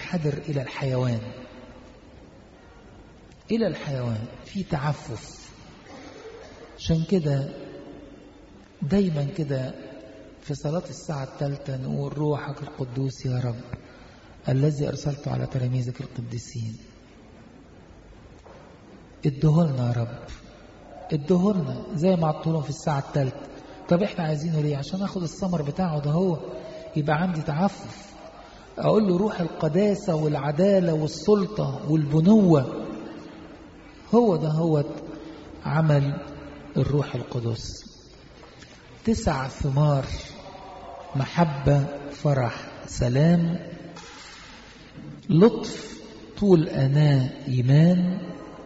بينحدر إلى الحيوان إلى الحيوان في تعفف عشان كده دايما كده في صلاة الساعة الثالثة نقول روحك القدوس يا رب الذي أرسلته على تلاميذك القديسين ادهولنا يا رب ادهولنا زي ما عطولهم في الساعة الثالثة طب احنا عايزينه ليه عشان اخد الثمر بتاعه ده هو يبقى عندي تعفف اقول له روح القداسة والعدالة والسلطة والبنوة هو ده هو عمل الروح القدس تسع ثمار محبة فرح سلام لطف طول أناة إيمان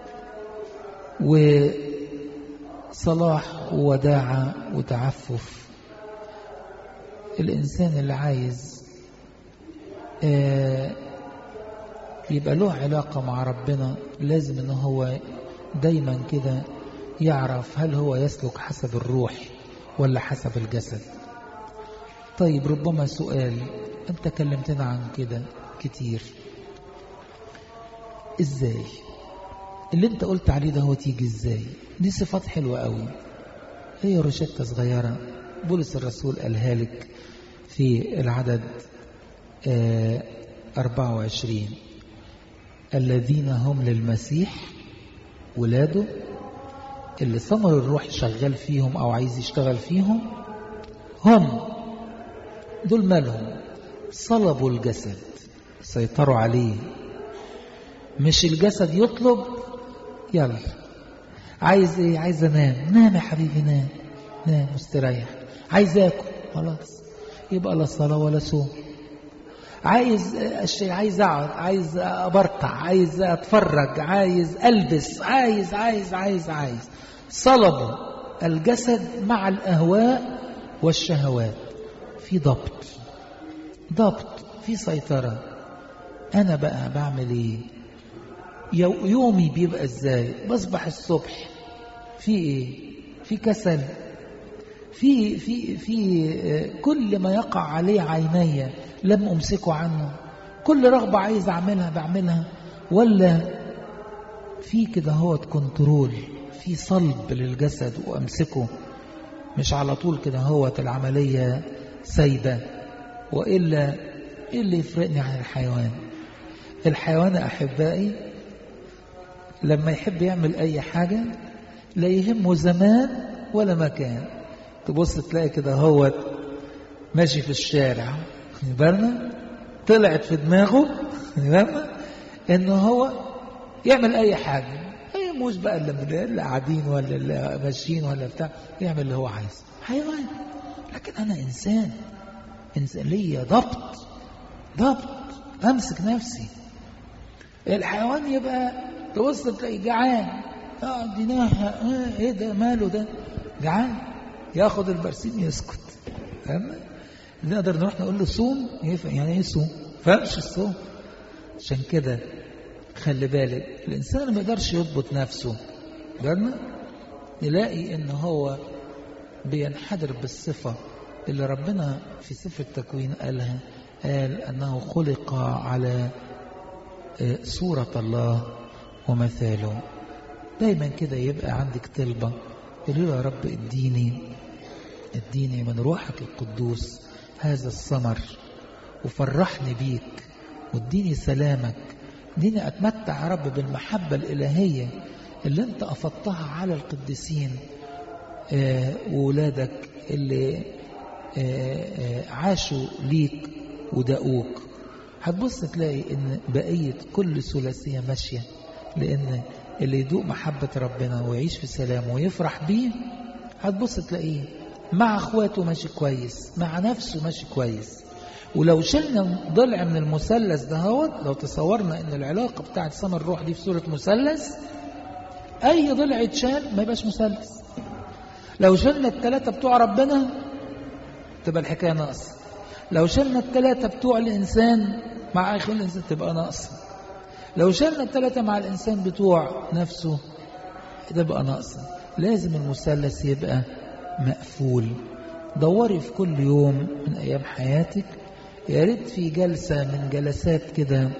وصلاح ووداعة وتعفف الإنسان اللي عايز يبقى له علاقة مع ربنا لازم ان هو دايما كده يعرف هل هو يسلك حسب الروح ولا حسب الجسد طيب ربما سؤال انت كلمتنا عن كده كتير ازاي اللي انت قلت عليه ده هو تيجي ازاي دي صفات حلوة قوي هي روشتة صغيرة بولس الرسول قالها لك في العدد آه 24 الذين هم للمسيح ولاده اللي ثمر الروح شغال فيهم او عايز يشتغل فيهم هم دول مالهم صلبوا الجسد سيطروا عليه مش الجسد يطلب يلا عايز ايه عايز انام نام يا حبيبي نام نام مستريح عايز اكل خلاص يبقى لا صلاه ولا صوم عايز الشيء عايز اقعد عايز ابرطع عايز اتفرج عايز البس عايز عايز عايز عايز صلبوا الجسد مع الاهواء والشهوات في ضبط ضبط في سيطره انا بقى بعمل ايه يومي بيبقى ازاي بصبح الصبح في ايه في كسل في في في كل ما يقع عليه عيني لم امسكه عنه كل رغبه عايز اعملها بعملها ولا في كده هو كنترول في صلب للجسد وامسكه مش على طول كده هو العمليه سايبه والا ايه اللي يفرقني عن الحيوان الحيوان احبائي لما يحب يعمل اي حاجه لا يهمه زمان ولا مكان تبص تلاقي كده هو ماشي في الشارع بالنا طلعت في دماغه بالنا ان هو يعمل اي حاجه اي مش بقى اللي, اللي قاعدين ولا اللي ماشيين ولا بتاع يعمل اللي هو عايزه حيوان لكن انا انسان انسان ليا ضبط ضبط امسك نفسي الحيوان يبقى تبص تلاقي جعان اه دي اه ايه ده ماله ده جعان ياخد البرسيم يسكت فاهم نقدر نروح نقول له صوم يعني ايه صوم فهمش الصوم عشان كده خلي بالك الانسان ما يقدرش يضبط نفسه بالنا نلاقي ان هو بينحدر بالصفه اللي ربنا في سفر التكوين قالها قال انه خلق على صوره الله ومثاله دايما كده يبقى عندك طلبه قولي له يا رب اديني اديني من روحك القدوس هذا الثمر وفرحني بيك واديني سلامك اديني اتمتع يا رب بالمحبة الإلهية اللي انت أفضتها على القديسين آه وولادك اللي آه آه عاشوا ليك ودقوك هتبص تلاقي ان بقية كل ثلاثية ماشية لان اللي يدوق محبة ربنا ويعيش في سلام ويفرح بيه هتبص تلاقيه مع اخواته ماشي كويس مع نفسه ماشي كويس ولو شلنا ضلع من المثلث ده هو لو تصورنا ان العلاقة بتاعت سما الروح دي في صورة مثلث اي ضلع يتشال ما يبقاش مثلث لو شلنا الثلاثة بتوع ربنا تبقى الحكاية ناقصة لو شلنا الثلاثة بتوع الإنسان مع آخر الإنسان تبقى ناقصة لو شلنا الثلاثة مع الإنسان بتوع نفسه تبقى ناقصة لازم المثلث يبقى مقفول دوري في كل يوم من أيام حياتك يا ريت في جلسة من جلسات كده